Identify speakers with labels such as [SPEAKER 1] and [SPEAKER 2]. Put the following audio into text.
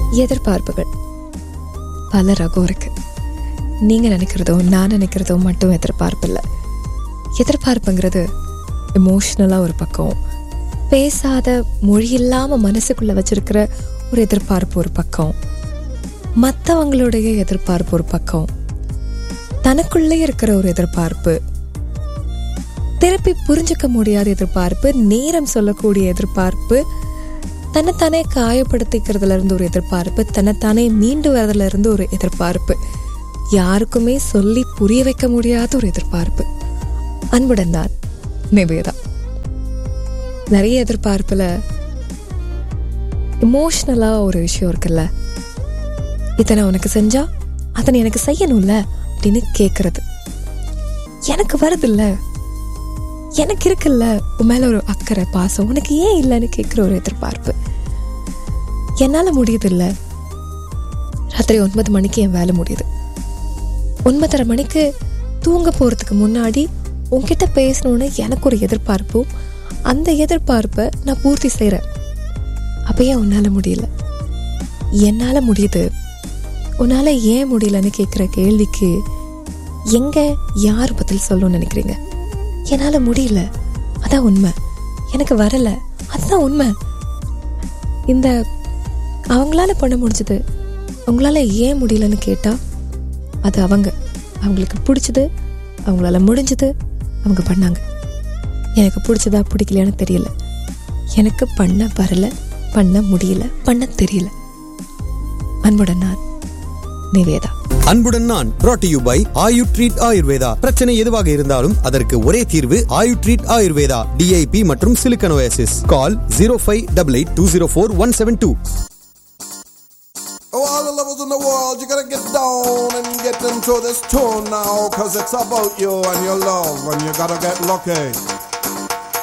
[SPEAKER 1] எதிர்பார்ப்புகள் பல ரகம் இருக்கு நீங்க நினைக்கிறதோ நான் நினைக்கிறதோ மட்டும் எதிர்பார்ப்பு இல்லை எதிர்பார்ப்புங்கிறது எமோஷ்னலாக ஒரு பக்கம் பேசாத மொழி இல்லாம மனசுக்குள்ள வச்சிருக்கிற ஒரு எதிர்பார்ப்பு ஒரு பக்கம் மற்றவங்களுடைய எதிர்பார்ப்பு ஒரு பக்கம் தனக்குள்ளே இருக்கிற ஒரு எதிர்பார்ப்பு திருப்பி புரிஞ்சுக்க முடியாத எதிர்பார்ப்பு நேரம் சொல்லக்கூடிய எதிர்பார்ப்பு தன்னைத்தானே காயப்படுத்திக்கிறதுல இருந்து ஒரு எதிர்பார்ப்பு தன்னைத்தானே மீண்டு வரதுல இருந்து ஒரு எதிர்பார்ப்பு யாருக்குமே சொல்லி புரிய வைக்க முடியாத ஒரு எதிர்பார்ப்பு அன்புடன் தான் நிவேதா நிறைய எதிர்பார்ப்புல இமோஷ்னலா ஒரு விஷயம் இருக்குல்ல இத்தனை உனக்கு செஞ்சா அதை நீ எனக்கு செய்யணும்ல அப்படின்னு கேட்கறது எனக்கு வருதுல்ல எனக்கு இருக்குல்ல உன் மேல ஒரு அக்கறை பாசம் உனக்கு ஏன் இல்லைன்னு கேட்குற ஒரு எதிர்பார்ப்பு என்னால் முடியுது ராத்திரி ஒன்பது மணிக்கு என் வேலை முடியுது ஒன்பதரை மணிக்கு தூங்க போகிறதுக்கு முன்னாடி உன்கிட்ட பேசணும்னு எனக்கு ஒரு எதிர்பார்ப்பும் அந்த எதிர்பார்ப்பை நான் பூர்த்தி செய்கிறேன் அப்போ ஏன் உன்னால் முடியல என்னால் முடியுது உன்னால் ஏன் முடியலன்னு கேட்குற கேள்விக்கு எங்கே யார் பதில் சொல்லணும்னு நினைக்கிறீங்க என்னால் முடியல அதான் உண்மை எனக்கு வரல அதுதான் உண்மை இந்த அவங்களால பண்ண முடிஞ்சது அவங்களால ஏன் முடியலன்னு கேட்டா அது அவங்க அவங்களுக்கு பிடிச்சது அவங்களால முடிஞ்சது அவங்க பண்ணாங்க எனக்கு பிடிச்சதா பிடிக்கலையான்னு தெரியல எனக்கு பண்ண வரல பண்ண முடியல பண்ண தெரியல அன்புடன் நான் நிவேதா
[SPEAKER 2] அன்புடன் நான் brought to you by Ayu treat Ayurveda பிரச்சனை எதுவாக இருந்தாலும் அதற்கு ஒரே தீர்வு ஆயு ட்ரீட் ஆயுர்வேதா டிஐபி மற்றும் சிலிக்கனோசிஸ் call zero five double eight two zero four one seven two
[SPEAKER 3] Oh, all the lovers in the world, you gotta get down and get into this tune now, cause it's about you and your love, and you gotta get lucky.